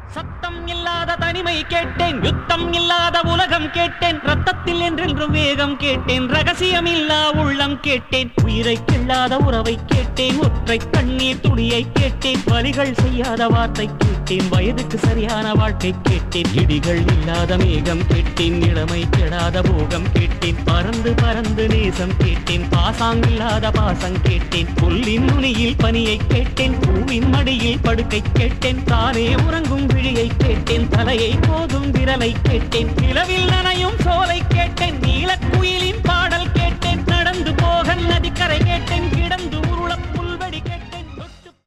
சத்தம் இல்லாத தனிமை கேட்டேன் யுத்தம் இல்லாத உலகம் கேட்டேன் ரத்தத்தில் என்றென்றும் வேகம் கேட்டேன் ரகசியம் இல்லா உள்ளம் கேட்டேன் உயிரை கிள்ளாத உறவை கேட்டேன் ஒற்றை கண்ணீர் துளியை கேட்டேன் வலிகள் செய்யாத வார்த்தை கேட்டேன் வயதுக்கு சரியான வாழ்க்கை கேட்டேன் இடிகள் இல்லாத மேகம் கேட்டேன் இளமை கெடாத போகம் கேட்டேன் பறந்து பறந்து நேசம் கேட்டேன் பாசாங்கில்லாத பாசம் கேட்டேன் புல்லின் நுனியில் பனியை கேட்டேன் பூவின் மடியில் படுக்கை கேட்டேன் தானே உறங்கும் விழியை கேட்டேன் தலையை போதும் விரலை கேட்டேன் நிலவில் நனையும் சோலை கேட்டேன் நீலக்குயிலின் பா